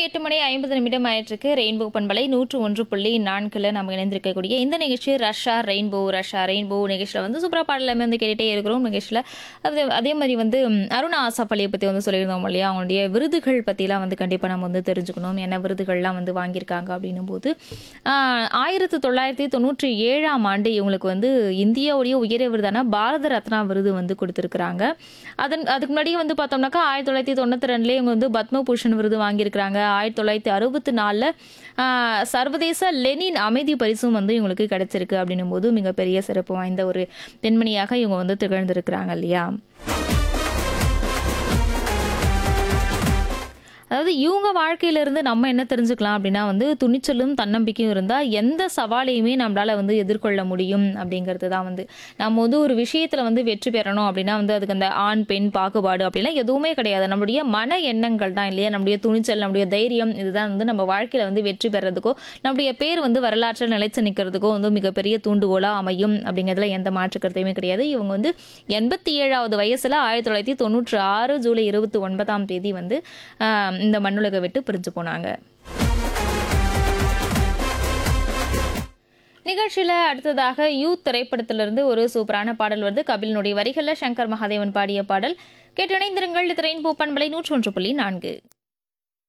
எட்டு மணி ஐம்பது நிமிடம் ஆயிட்டிருக்கு ரெயின்போ பண்பலை நூற்று ஒன்று புள்ளி நான்கில் நம்ம இணைந்திருக்கக்கூடிய இந்த நிகழ்ச்சி ரஷ்யா ரெயின்போ ரஷ்யா ரெயின்போ நிகழ்ச்சியில் வந்து சூப்பராக பாடல் எல்லாமே வந்து கேட்டுகிட்டே இருக்கிறோம் நிகழ்ச்சியில் அது அதே மாதிரி வந்து ம், அருணா ஆசாப்பள்ளியை பற்றி வந்து சொல்லியிருந்தோம் இல்லையா அவங்களுடைய விருதுகள் பற்றிலாம் வந்து கண்டிப்பாக நம்ம வந்து தெரிஞ்சுக்கணும் என்ன விருதுகள்லாம் வந்து வாங்கியிருக்காங்க அப்படின்னும் போது ஆஹ், ஆயிரத்து தொள்ளாயிரத்தி தொண்ணூற்றி ஏழாம் ஆண்டு இவங்களுக்கு வந்து இந்தியாவுடைய உயரிய விருதான பாரத ரத்னா விருது வந்து கொடுத்துருக்குறாங்க அதன் அதுக்கு முன்னாடியே வந்து பார்த்தோம்னாக்கா ஆயிரத்தி தொள்ளாயிரத்தி தொண்ணூற்றி ரெண்டுலேயே இவங்க வந்து பத்மபூஷன் விருது வாங்கியிருக்கிறாங்க ஆயிரத்தி தொள்ளாயிரத்தி அறுபத்தி நாலில் சர்வதேச லெனின் அமைதி பரிசும் வந்து இவங்களுக்கு கிடைச்சிருக்கு அப்படின்னும் போது மிகப்பெரிய சிறப்பு வாய்ந்த ஒரு பெண்மணியாக இவங்க வந்து திகழ்ந்திருக்கிறாங்க இல்லையா அதாவது இவங்க வாழ்க்கையிலிருந்து நம்ம என்ன தெரிஞ்சுக்கலாம் அப்படின்னா வந்து துணிச்சலும் தன்னம்பிக்கையும் இருந்தால் எந்த சவாலையுமே நம்மளால வந்து எதிர்கொள்ள முடியும் அப்படிங்கிறது தான் வந்து நம்ம வந்து ஒரு விஷயத்தில் வந்து வெற்றி பெறணும் அப்படின்னா வந்து அதுக்கு அந்த ஆண் பெண் பாகுபாடு அப்படிலாம் எதுவுமே கிடையாது நம்மளுடைய மன எண்ணங்கள் தான் இல்லையா நம்முடைய துணிச்சல் நம்முடைய தைரியம் இதுதான் வந்து நம்ம வாழ்க்கையில் வந்து வெற்றி பெறதுக்கோ நம்முடைய பேர் வந்து வரலாற்றில் நிலைச்சு நிற்கிறதுக்கோ வந்து மிகப்பெரிய தூண்டுகோலாக அமையும் அப்படிங்கிறதுல எந்த மாற்று கருத்தையுமே கிடையாது இவங்க வந்து எண்பத்தி ஏழாவது வயசில் ஆயிரத்தி தொள்ளாயிரத்தி தொண்ணூற்றி ஆறு ஜூலை இருபத்தி ஒன்பதாம் தேதி வந்து ஆஹ், இந்த மண்ணுலகை விட்டு பிரிஞ்சு போனாங்க நிகழ்ச்சியில் அடுத்ததாக யூத் திரைப்படத்திலிருந்து ஒரு சூப்பரான பாடல் வருது கபிலனுடைய வரிகளில் சங்கர் மகாதேவன் பாடிய பாடல் கேட்டு இணைந்திருங்கள் இது ரெயின்போ பண்பலை நூற்றி ஒன்று புள்ளி நான்கு